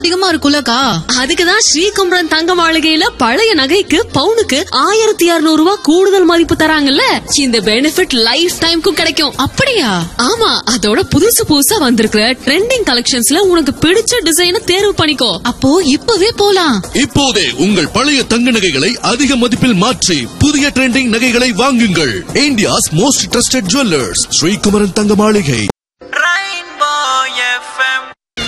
அதிகமா இருக்கும்லக்கா அதுக்குதான் ஸ்ரீகுமரன் தங்க மாளிகையில பழைய நகைக்கு பவுனுக்கு ஆயிரத்தி இருநூறு ரூபாய் கூடுதல் மதிப்பு தராங்கல்ல இந்த பெனிஃபிட் லைஃப் டைம்க்கும் கிடைக்கும் அப்படியா ஆமா அதோட புதுசு புதுசா வந்திருக்கிற ட்ரெண்டிங் கலெக்ஷன்ஸ்ல உனக்கு பிடிச்ச டிசைனை தேர்வு பண்ணிக்கோ அப்போ இப்பவே போலாம் இப்போதே உங்கள் பழைய தங்க நகைகளை அதிக மதிப்பில் மாற்றி புதிய ட்ரெண்டிங் நகைகளை வாங்குங்கள் India's most trusted jewellers Srikumaran Thanga Maligai Rainbow FM.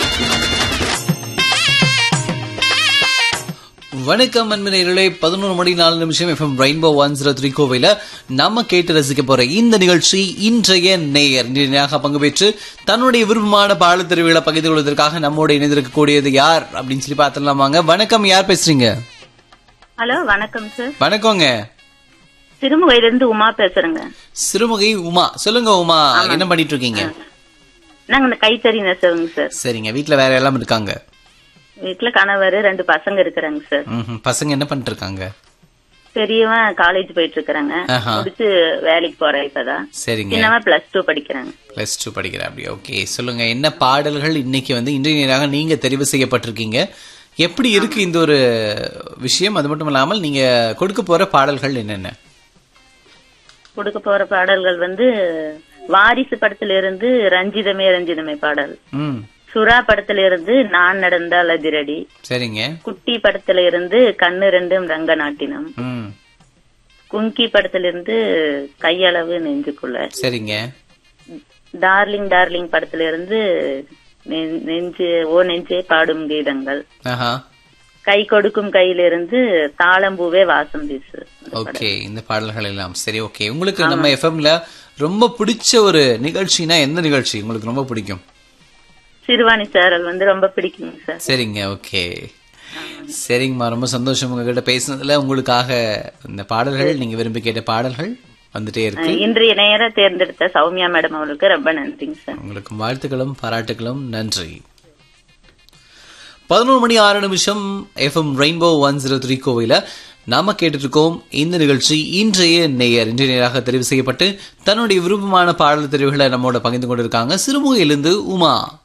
வணக்கம் அன்பினர்களே பதினோரு மணி நாலு நிமிஷம் FM rainbow one zero three கோவையில நம்ம கேட்டு ரசிக்க போற இந்த நிகழ்ச்சி இன்றைய நேயர் நேராக பங்கு பெற்று தன்னுடைய விருப்பமான பாடல் தெரிவுகளை பகிர்ந்து கொள்வதற்காக நம்மோட இணைந்திருக்கக்கூடியது யார் அப்படின்னு சொல்லி பார்த்துடலாமாங்க வணக்கம் யார் பேசுறீங்க ஹலோ வணக்கம் சார் வணக்கங்க சிறுமுகையில இருந்து உமா பேசுறேங்க சிறுமுகை உமா சொல்லுங்க உமா என்ன பண்ணிட்டு இருக்கீங்க நாங்க இந்த கைத்தறி நெசவுங்க சார் சரிங்க வீட்ல வேற எல்லாம் இருக்காங்க வீட்டுல கணவர் ரெண்டு பசங்க இருக்கிறாங்க சார் ம்ஹும். பசங்க என்ன பண்ணிட்டு இருக்காங்க பெரியவன் காலேஜ் போயிட்டு இருக்கிறாங்க ஆஹா. முடிச்சு வேலைக்கு போறேன் இப்பதான் சரிங்க சின்னவன் பிளஸ் டூ படிக்கிறாங்க பிளஸ் டூ படிக்கிற அப்படி ஓகே சொல்லுங்க என்ன பாடல்கள் இன்னைக்கு வந்து இன்றைய நேராக நீங்க தெரிவு செய்யப்பட்டிருக்கீங்க எப்படி இருக்கு இந்த ஒரு விஷயம் அது மட்டும் இல்லாமல் நீங்க கொடுக்க போற பாடல்கள் என்னென்ன கொடுக்க போற பாடல்கள் வந்து வாரிசு படத்துல இருந்து ரஞ்சிதமே ரஞ்சிதமே பாடல் ம் சுறா படத்துல இருந்து நான் நடந்தால் அதிரடி சரிங்க குட்டி படத்துல இருந்து கண்ணு ரெண்டும் ரங்கநாட்டினம் ம் குங்கி படத்துல இருந்து கையளவு நெஞ்சுக்குள்ள சரிங்க டார்லிங் டார்லிங் படத்துல இருந்து நெ- நெஞ்சு ஓ நெஞ்சே பாடும் கீதங்கள் ஆஹா கை கொடுக்கும் கையிலிருந்து தாளம்பூவே வாசம் வீசு ஓகே இந்த பாடல்கள் எல்லாம் சரி ஓகே உங்களுக்கு நம்ம எஃப்எம்ல ரொம்ப பிடிச்ச ஒரு நிகழ்ச்சினா எந்த நிகழ்ச்சி உங்களுக்கு ரொம்ப பிடிக்கும் சிறுவாணி சாரல் வந்து ரொம்ப பிடிக்குங்க சார் சரிங்க ஓகே சரிங்கம்மா ரொம்ப சந்தோஷம் உங்ககிட்ட பேசுனதுல உங்களுக்காக இந்த பாடல்கள் நீங்க விரும்பி கேட்ட பாடல்கள் வந்துட்டே இருக்கு இன்றைய நேர தேர்ந்தெடுத்த சௌமியா மேடம் அவர்களுக்கு ரொம்ப நன்றிங்க சார் உங்களுக்கு வாழ்த்துக்களும் பாராட்டுகளும் நன்றி பதினோரு மணி ஆறு நிமிஷம் FM rainbow one zero three கோவில நாம கேட்டுட்டு இருக்கோம் இந்த நிகழ்ச்சி இன்றைய நேயர் இன்றைய நேராக தெரிவு செய்யப்பட்டு தன்னுடைய விருப்பமான பாடல் தெரிவுகளை நம்மோட பகிர்ந்து கொண்டிருக்காங்க சிறுமுகையிலிருந்து உமா